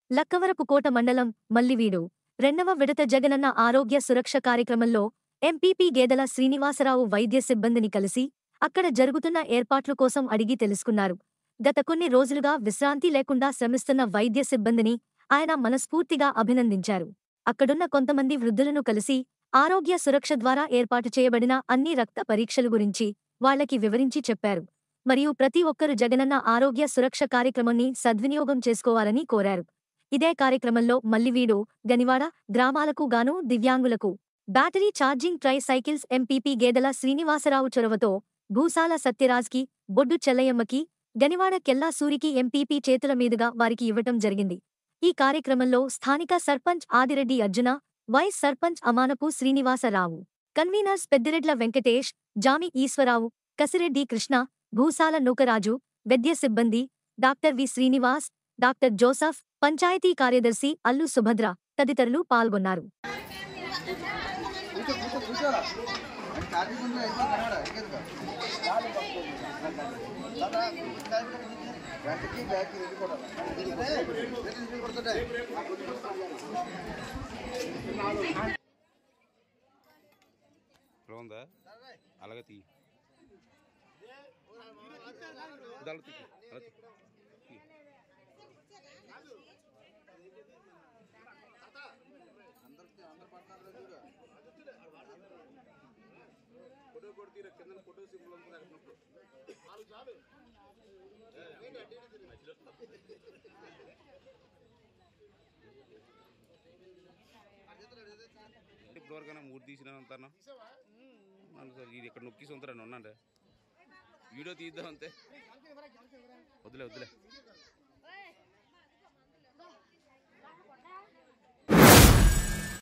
లక్కవరపుకోట మండలం మల్లివీడు రెండవ విడత జగనన్న ఆరోగ్య సురక్ష కార్యక్రమంలో ఎంపీపీ గేదెల శ్రీనివాసరావు వైద్య సిబ్బందిని కలిసి అక్కడ జరుగుతున్న ఏర్పాట్ల కోసం అడిగి తెలుసుకున్నారు గత కొన్ని రోజులుగా విశ్రాంతి లేకుండా శ్రమిస్తున్న వైద్య సిబ్బందిని ఆయన మనస్ఫూర్తిగా అభినందించారు అక్కడున్న కొంతమంది వృద్ధులను కలిసి ఆరోగ్య సురక్ష ద్వారా ఏర్పాటు చేయబడిన అన్ని రక్త పరీక్షలు గురించి వాళ్ళకి వివరించి చెప్పారు మరియు ప్రతి ఒక్కరు జగనన్న ఆరోగ్య సురక్ష కార్యక్రమాన్ని సద్వినియోగం చేసుకోవాలని కోరారు ఇదే కార్యక్రమంలో మల్లివీడు గనివాడ గ్రామాలకు గాను దివ్యాంగులకు battery charging tricycles MPP Gedela Srinivasarao చొరవతో భూసాల సత్యరాజ్కి బొడ్డు చెల్లయ్యమ్మకి గనివాడ కెల్లా సూరికి ఎంపీపీ చేతుల మీదుగా వారికి ఇవ్వటం జరిగింది ఈ కార్యక్రమంలో స్థానిక సర్పంచ్ ఆదిరెడ్డి అర్జున వైస్ సర్పంచ్ అమానపు శ్రీనివాసరావు కన్వీనర్స్ పెద్దిరెడ్ల వెంకటేష్ జామి ఈశ్వరావు కసిరెడ్డి కృష్ణ భూసాల నూకరాజు వైద్య సిబ్బంది doctor V Srinivas doctor Joseph panchayat కార్యదర్శి అల్లు సుభద్ర తదితరులు పాల్గొన్నారు కూర్చో కూర్చో కూర్చోరా అని ఛార్జింగ్ ఉంది అయితే కనడా ఇంకెందుకు ఫ్రంట్కి బ్యాక్ వెళ్ళిపోవడం కొడుతుంటాయి ఇలా ఉందా అలాగే తీ ఇది అలా తీ అలా తీ తీ. అందరికి అందరు పట్టణాలు చూడు ఇప్పుడు వరకైనా మూడు తీసిన అంతానా అవును సార్ ఇది ఇక్కడ నొక్కి సొంతరాను ఉన్నాంటే వీడియో తీద్దాం అంతే వద్దులే వద్దులే